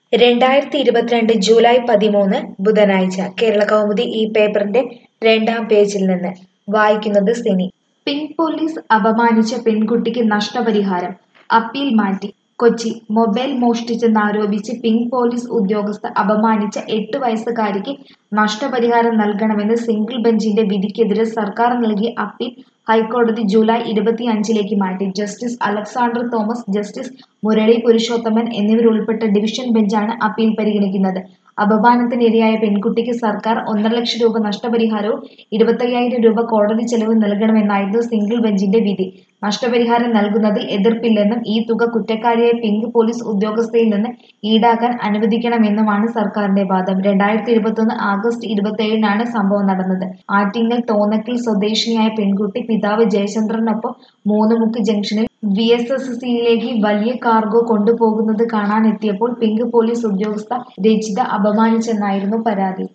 രണ്ടായിരത്തി ഇരുപത്തിരണ്ട് ജൂലൈ പതിമൂന്ന് ബുധനാഴ്ച കേരള കൗമുദി ഈ പേപ്പറിന്റെ രണ്ടാം പേജിൽ നിന്ന് വായിക്കുന്നത് സിനി പിങ്ക് പോലീസ് അപമാനിച്ച പെൺകുട്ടിക്ക് നഷ്ടപരിഹാരം അപ്പീൽ മാറ്റി കൊച്ചി മൊബൈൽ മോഷ്ടിച്ചെന്നാരോപിച്ച് പിങ്ക് പോലീസ് ഉദ്യോഗസ്ഥ അപമാനിച്ച എട്ട് വയസ്സുകാരിക്ക് നഷ്ടപരിഹാരം നൽകണമെന്ന് സിംഗിൾ ബെഞ്ചിന്റെ വിധിക്കെതിരെ സർക്കാർ നൽകിയ അപ്പീൽ ഹൈക്കോടതി ജൂലൈ ഇരുപത്തിയഞ്ചിലേക്ക് മാറ്റി justice Alexander Thomas justice Murali Purushothaman എന്നിവരുൾപ്പെട്ട ഡിവിഷൻ ബെഞ്ചാണ് അപ്പീൽ പരിഗണിക്കുന്നത് അപമാനത്തിനിരയായ പെൺകുട്ടിക്ക് സർക്കാർ ഒന്നര ലക്ഷം രൂപ നഷ്ടപരിഹാരവും ഇരുപത്തയ്യായിരം രൂപ കോടതി ചെലവ് നൽകണമെന്നായിരുന്നു സിംഗിൾ ബെഞ്ചിന്റെ വിധി നഷ്ടപരിഹാരം നൽകുന്നതിൽ എതിർപ്പില്ലെന്നും ഈ തുക കുറ്റക്കാരിയായ പിങ്ക് പോലീസ് ഉദ്യോഗസ്ഥയിൽ നിന്ന് ഈടാക്കാൻ അനുവദിക്കണമെന്നുമാണ് സർക്കാരിന്റെ വാദം രണ്ടായിരത്തി ഇരുപത്തൊന്ന് ആഗസ്റ്റ് ഇരുപത്തിയേഴിനാണ് സംഭവം നടന്നത് ആറ്റിങ്ങൽ തോന്നക്കൽ സ്വദേശിനിയായ പെൺകുട്ടി പിതാവ് ജയചന്ദ്രനൊപ്പം മൂന്നുമുക്ക് ജംഗ്ഷനിൽ വി എസ് എസ് സിയിലേക്ക് വലിയ കാർഗോ കൊണ്ടുപോകുന്നത് കാണാനെത്തിയപ്പോൾ പിങ്ക് പോലീസ് ഉദ്യോഗസ്ഥ രജിത അപമാനിച്ചെന്നായിരുന്നു പരാതി